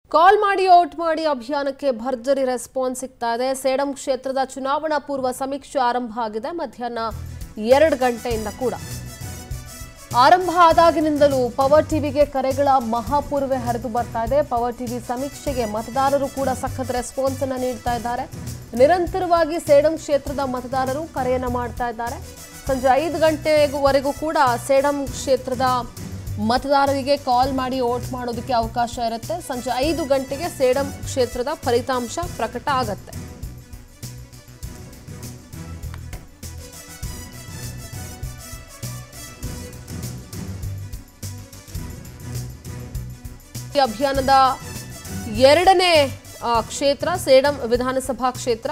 ಕಾಲ್ ಮಾಡಿ ಔಟ್ ಮಾಡಿ ಅಭಿಯಾನಕ್ಕೆ ಭರ್ಜರಿ ರೆಸ್ಪಾನ್ಸ್ ಸಿಗ್ತಾ ಇದೆ ಸೇಡಂ ಕ್ಷೇತ್ರದ ಚುನಾವಣಾ ಪೂರ್ವ ಸಮೀಕ್ಷೆ ಆರಂಭ ಆಗಿದೆ ಮಧ್ಯಾಹ್ನ ಎರಡು ಗಂಟೆಯಿಂದ ಕೂಡ ಆರಂಭ ಆದಾಗಿನಿಂದಲೂ ಪವರ್ ಟಿವಿಗೆ ಕರೆಗಳ ಮಹಾಪೂರ್ವೆ ಹರಿದು ಬರ್ತಾ ಇದೆ ಪವರ್ ಟಿವಿ ಸಮೀಕ್ಷೆಗೆ ಮತದಾರರು ಕೂಡ ಸಖತ್ ರೆಸ್ಪಾನ್ಸ್ ಅನ್ನ ನೀಡ್ತಾ ಇದ್ದಾರೆ ನಿರಂತರವಾಗಿ ಸೇಡಂ ಕ್ಷೇತ್ರದ ಮತದಾರರು ಕರೆಯನ್ನ ಮಾಡ್ತಾ ಇದ್ದಾರೆ ಸಂಜೆ ಐದು ಗಂಟೆವರೆಗೂ ಕೂಡ ಸೇಡಂ ಕ್ಷೇತ್ರದ ಮತದಾರರಿಗೆ ಕಾಲ್ ಮಾಡಿ ವೋಟ್ ಮಾಡೋದಕ್ಕೆ ಅವಕಾಶ ಇರುತ್ತೆ ಸಂಜೆ ಐದು ಗಂಟೆಗೆ ಸೇಡಂ ಕ್ಷೇತ್ರದ ಫಲಿತಾಂಶ ಪ್ರಕಟ ಆಗತ್ತೆ ಈ ಅಭಿಯಾನದ ಎರಡನೇ ಆ, ಕ್ಷೇತ್ರ ಸೇಡಂ ವಿಧಾನಸಭಾ ಕ್ಷೇತ್ರ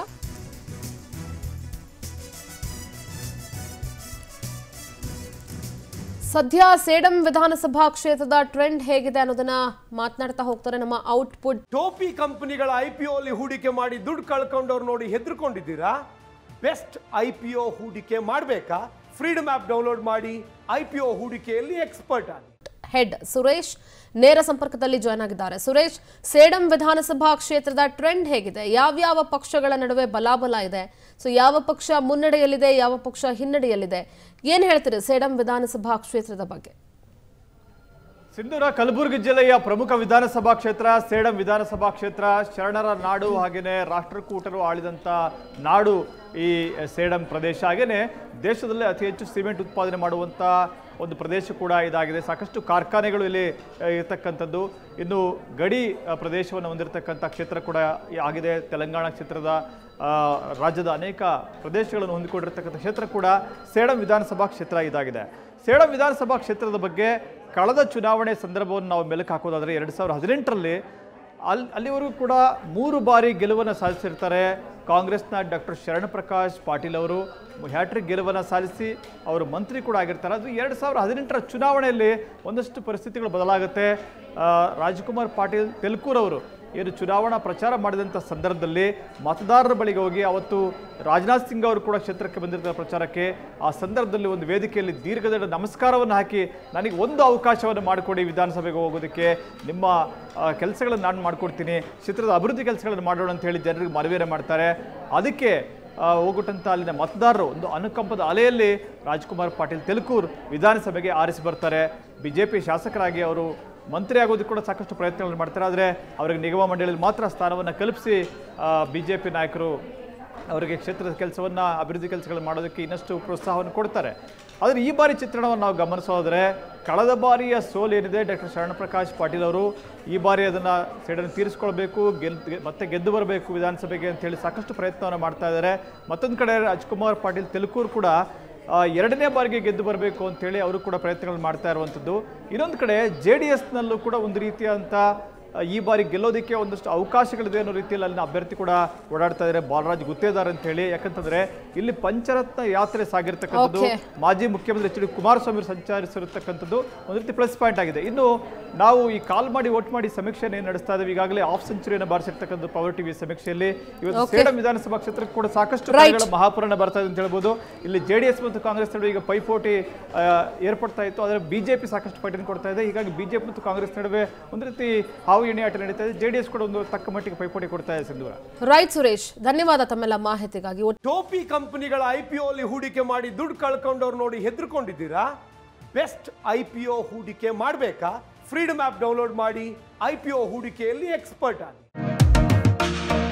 ಸದ್ಯ ಸೇಡಂ ವಿಧಾನಸಭಾ ಕ್ಷೇತ್ರದ ಟ್ರೆಂಡ್ ಹೇಗಿದೆ ಅನ್ನೋದನ್ನ ಮಾತನಾಡ್ತಾ ಹೋಗ್ತಾರೆ ನಮ್ಮ ಔಟ್ಪುಟ್ ಟೋಪಿ ಕಂಪನಿಗಳ ಐ ಪಿ ಅಲ್ಲಿ ಹೂಡಿಕೆ ಮಾಡಿ ದುಡ್ಡು ಕಳ್ಕೊಂಡವ್ರು ನೋಡಿ ಹೆದರ್ಕೊಂಡಿದ್ದೀರಾ ಬೆಸ್ಟ್ ಐ ಪಿ ಒ ಹೂಡಿಕೆ ಮಾಡಬೇಕಾ ಫ್ರೀಡಮ್ ಆ್ಯಪ್ ಡೌನ್ಲೋಡ್ ಮಾಡಿ ಐ ಪಿ ಒ ಹೂಡಿಕೆಯಲ್ಲಿ ಎಕ್ಸ್ಪರ್ಟ್ ಆಗಿ ಹೆಡ್ ಸುರೇಶ್ ನೇರ ಸಂಪರ್ಕದಲ್ಲಿ ಜಾಯ್ನ್ ಆಗಿದ್ದಾರೆ ಸುರೇಶ್ ಸೇಡಂ ವಿಧಾನಸಭಾ ಕ್ಷೇತ್ರದ ಟ್ರೆಂಡ್ ಹೇಗಿದೆ ಯಾವ್ಯಾವ ಪಕ್ಷಗಳ ನಡುವೆ ಬಲಾಬಲ ಇದೆ ಸೊ ಯಾವ ಪಕ್ಷ ಮುನ್ನಡೆಯಲ್ಲಿದೆ ಯಾವ ಪಕ್ಷ ಹಿನ್ನಡೆಯಲ್ಲಿದೆ ಏನ್ ಹೇಳ್ತೀರಿ ಸೇಡಂ ವಿಧಾನಸಭಾ ಕ್ಷೇತ್ರದ ಬಗ್ಗೆ ಸಿಂಧೂರ ಕಲಬುರಗಿ ಜಿಲ್ಲೆಯ ಪ್ರಮುಖ ವಿಧಾನಸಭಾ ಕ್ಷೇತ್ರ ಸೇಡಂ ವಿಧಾನಸಭಾ ಕ್ಷೇತ್ರ ಶರಣರ ನಾಡು ಹಾಗೇನೆ ರಾಷ್ಟ್ರಕೂಟರು ಆಳಿದಂಥ ನಾಡು ಈ ಸೇಡಂ ಪ್ರದೇಶ ಹಾಗೇನೆ ದೇಶದಲ್ಲೇ ಅತಿ ಹೆಚ್ಚು ಸಿಮೆಂಟ್ ಉತ್ಪಾದನೆ ಮಾಡುವಂಥ ಒಂದು ಪ್ರದೇಶ ಕೂಡ ಇದಾಗಿದೆ ಸಾಕಷ್ಟು ಕಾರ್ಖಾನೆಗಳು ಇಲ್ಲಿ ಆ, ಇರ್ತಕ್ಕಂಥದ್ದು ಇನ್ನು ಗಡಿ ಆ, ಪ್ರದೇಶವನ್ನು ಹೊಂದಿರತಕ್ಕಂಥ ಕ್ಷೇತ್ರ ಕೂಡ ಈ ಆಗಿದೆ ತೆಲಂಗಾಣ ಕ್ಷೇತ್ರದ ಆ, ರಾಜ್ಯದ ಅನೇಕ ಪ್ರದೇಶಗಳನ್ನು ಹೊಂದಿಕೊಂಡಿರ್ತಕ್ಕಂಥ ಕ್ಷೇತ್ರ ಕೂಡ ಸೇಡಂ ವಿಧಾನಸಭಾ ಕ್ಷೇತ್ರ ಇದಾಗಿದೆ ಸೇಡಂ ವಿಧಾನಸಭಾ ಕ್ಷೇತ್ರದ ಬಗ್ಗೆ ಕಳೆದ ಚುನಾವಣೆ ಸಂದರ್ಭವನ್ನು ನಾವು ಮೆಲುಕು ಹಾಕೋದಾದರೆ ಎರಡು ಸಾವಿರದ ಹದಿನೆಂಟರಲ್ಲಿ ಅಲ್ಲಿ ಅಲ್ಲಿವರೆಗೂ ಕೂಡ ಮೂರು ಬಾರಿ ಗೆಲುವನ್ನು ಸಾಧಿಸಿರ್ತಾರೆ ಕಾಂಗ್ರೆಸ್ನ ಡಾಕ್ಟರ್ ಶರಣಪ್ರಕಾಶ್ ಪಾಟೀಲ್ ಅವರು ಹ್ಯಾಟ್ರಿಕ್ ಗೆಲುವನ್ನು ಸಾಧಿಸಿ ಅವರು ಮಂತ್ರಿ ಕೂಡ ಆಗಿರ್ತಾರೆ ಅದು ಎರಡು ಸಾವಿರದ ಹದಿನೆಂಟರ ಚುನಾವಣೆಯಲ್ಲಿ ಒಂದಷ್ಟು ಪರಿಸ್ಥಿತಿಗಳು ಬದಲಾಗುತ್ತೆ ಆ, ರಾಜ್ಕುಮಾರ್ ಪಾಟೀಲ್ ತೆಲ್ಕೂರ್ ಅವರು ಏನು ಚುನಾವಣಾ ಪ್ರಚಾರ ಮಾಡಿದಂಥ ಸಂದರ್ಭದಲ್ಲಿ ಮತದಾರರ ಬಳಿಗೆ ಹೋಗಿ ಅವತ್ತು ರಾಜನಾಥ್ ಸಿಂಗ್ ಅವರು ಕೂಡ ಕ್ಷೇತ್ರಕ್ಕೆ ಬಂದಿರ್ತಾರೆ ಪ್ರಚಾರಕ್ಕೆ ಆ ಸಂದರ್ಭದಲ್ಲಿ ಒಂದು ವೇದಿಕೆಯಲ್ಲಿ ದೀರ್ಘದ ನಮಸ್ಕಾರವನ್ನು ಹಾಕಿ ನನಗೆ ಒಂದು ಅವಕಾಶವನ್ನು ಮಾಡಿಕೊಡಿ ವಿಧಾನಸಭೆಗೆ ಹೋಗೋದಕ್ಕೆ ನಿಮ್ಮ ಕೆಲಸಗಳನ್ನು ನಾನು ಮಾಡಿಕೊಡ್ತೀನಿ ಕ್ಷೇತ್ರದ ಅಭಿವೃದ್ಧಿ ಕೆಲಸಗಳನ್ನು ಮಾಡೋಣ ಅಂತ ಹೇಳಿ ಜನರಿಗೆ ಮನವಿಯನ್ನು ಮಾಡ್ತಾರೆ ಅದಕ್ಕೆ ಆ, ಹೋಗುಟ್ಟಂಥ ಅಲ್ಲಿನ ಮತದಾರರು ಒಂದು ಅನುಕಂಪದ ಅಲೆಯಲ್ಲಿ ರಾಜ್ಕುಮಾರ್ ಪಾಟೀಲ್ ತೆಲುಕೂರ್ ವಿಧಾನಸಭೆಗೆ ಆರಿಸಿ ಬರ್ತಾರೆ ಬಿ ಜೆ ಪಿ ಶಾಸಕರಾಗಿ ಅವರು ಮಂತ್ರಿ ಆಗೋದಕ್ಕೆ ಕೂಡ ಸಾಕಷ್ಟು ಪ್ರಯತ್ನಗಳನ್ನು ಮಾಡ್ತಾರೆ ಆದರೆ ಅವರಿಗೆ ನಿಗಮ ಮಂಡಳಿಯಲ್ಲಿ ಮಾತ್ರ ಸ್ಥಾನವನ್ನು ಕಲ್ಪಿಸಿ ಬಿ ಜೆ ಪಿ ನಾಯಕರು ಅವರಿಗೆ ಕ್ಷೇತ್ರದ ಕೆಲಸವನ್ನು ಅಭಿವೃದ್ಧಿ ಕೆಲಸಗಳನ್ನು ಮಾಡೋದಕ್ಕೆ ಇನ್ನಷ್ಟು ಪ್ರೋತ್ಸಾಹವನ್ನು ಕೊಡ್ತಾರೆ ಆದರೆ ಈ ಬಾರಿ ಚಿತ್ರಣವನ್ನು ನಾವು ಗಮನಿಸೋದ್ರೆ ಕಳೆದ ಬಾರಿಯ ಸೋಲು ಏನಿದೆ ಡಾಕ್ಟರ್ ಶರಣಪ್ರಕಾಶ್ ಪಾಟೀಲ್ ಅವರು ಈ ಬಾರಿ ಅದನ್ನು ಸೇಡನ್ನು ತೀರಿಸ್ಕೊಳ್ಬೇಕು ಗೆಲ್ ಮತ್ತೆ ಗೆದ್ದು ಬರಬೇಕು ವಿಧಾನಸಭೆಗೆ ಅಂತೇಳಿ ಸಾಕಷ್ಟು ಪ್ರಯತ್ನವನ್ನು ಮಾಡ್ತಾ ಇದ್ದಾರೆ ಮತ್ತೊಂದು ಕಡೆ ರಾಜ್ಕುಮಾರ್ ಪಾಟೀಲ್ ತೆಲುಕೂರು ಕೂಡ ಆ, ಎರಡನೇ ಬಾರಿಗೆ ಗೆದ್ದು ಬರಬೇಕು ಅಂತೇಳಿ ಅವರು ಕೂಡ ಪ್ರಯತ್ನಗಳು ಮಾಡ್ತಾ ಇರುವಂಥದ್ದು ಇನ್ನೊಂದು ಕಡೆ ಜೆ ಡಿ ಎಸ್ನಲ್ಲೂ ಕೂಡ ಒಂದು ರೀತಿಯಾದಂಥ ಆ, ಈ ಬಾರಿ ಗೆಲ್ಲೋದಕ್ಕೆ ಒಂದಷ್ಟು ಅವಕಾಶಗಳಿದೆ ಅನ್ನೋ ರೀತಿಯಲ್ಲಿ ಅಲ್ಲಿನ ಅಭ್ಯರ್ಥಿ ಕೂಡ ಓಡಾಡ್ತಾ ಇದ್ದಾರೆ ಬಾಲರಾಜ್ ಗುತ್ತೇದಾರ್ ಅಂತ ಹೇಳಿ ಯಾಕಂತಂದ್ರೆ ಇಲ್ಲಿ ಪಂಚರತ್ನ ಯಾತ್ರೆ ಸಾಗಿರ್ತಕ್ಕಂಥದ್ದು Okay. ಮಾಜಿ ಮುಖ್ಯಮಂತ್ರಿ ಎಚ್ ಡಿ ಕುಮಾರಸ್ವಾಮಿ ಅವರು ಸಂಚರಿಸಿರತಕ್ಕಂಥದ್ದು ಒಂದು ರೀತಿ ಪ್ಲಸ್ ಪಾಯಿಂಟ್ ಆಗಿದೆ ಇನ್ನು ನಾವು ಈ ಕಾಲ್ ಮಾಡಿ ವೋಟ್ ಮಾಡಿ ಸಮೀಕ್ಷೆಯನ್ನು ಏನು ನಡೆಸ್ತಾ ಇದ್ದೀವಿ ಈಗಾಗಲೇ ಆಫ್ ಸೆಂಚುರಿಯನ್ನು ಬಾರಿಸಿರ್ತಕ್ಕಂಥ ಪವರ್ ಟಿವಿ ಸಮೀಕ್ಷೆಯಲ್ಲಿ ಇವತ್ತು Okay. ಸೇಡಂ ವಿಧಾನಸಭಾ ಕ್ಷೇತ್ರಕ್ಕೆ ಕೂಡ ಸಾಕಷ್ಟು Right. ಕರೆಗಳ ಮಹಾಪುರಾಣ ಬರ್ತಾ ಇದೆ ಅಂತ ಹೇಳ್ಬೋದು ಇಲ್ಲಿ ಜೆ ಡಿ ಎಸ್ ಮತ್ತು ಕಾಂಗ್ರೆಸ್ ನಡುವೆ ಈಗ ಪೈಪೋಟಿ ಆ, ಏರ್ಪಡ್ತಾ ಇತ್ತು ಆದರೆ ಬಿಜೆಪಿ ಸಾಕಷ್ಟು ಫೈಟನ್ನು ಕೊಡ್ತಾ ಇದೆ ಹೀಗಾಗಿ ಬಿಜೆಪಿ ಮತ್ತು ಕಾಂಗ್ರೆಸ್ ನಡುವೆ ಒಂದು ರೀತಿ ಹಾವು ಎಣ್ಣೆ ಆಟ ನಡೀತಾ ಇದೆ ಜೆ ಡಿ ಎಸ್ ಕೂಡ ಒಂದು ತಕ್ಕ ಮಟ್ಟಿಗೆ ಪೈಪೋಟಿ ಕೊಡ್ತಾ ಇದೆ ಸಿಂಧೂರ ರೈಟ್ ಸುರೇಶ್ ಧನ್ಯವಾದ ತಮ್ಮೆಲ್ಲ ಮಾಹಿತಿಗಾಗಿ ಟೋಪಿ ಕಂಪನಿಗಳ ಐ ಪಿ ಅಲ್ಲಿ ಹೂಡಿಕೆ ಮಾಡಿ ದುಡ್ಡು ಕಳ್ಕೊಂಡವ್ರು ನೋಡಿ ಹೆದರ್ಕೊಂಡಿದ್ದೀರಾ ಬೆಸ್ಟ್ ಐ ಪಿ ಒ ಹೂಡಿಕೆ ಮಾಡಬೇಕಾ ಫ್ರೀಡಮ್ ಆ್ಯಪ್ ಡೌನ್ಲೋಡ್ ಮಾಡಿ ಐ ಪಿ ಒ ಹೂಡಿಕೆಯಲ್ಲಿ ಎಕ್ಸ್ಪರ್ಟ್ ಆಗಿ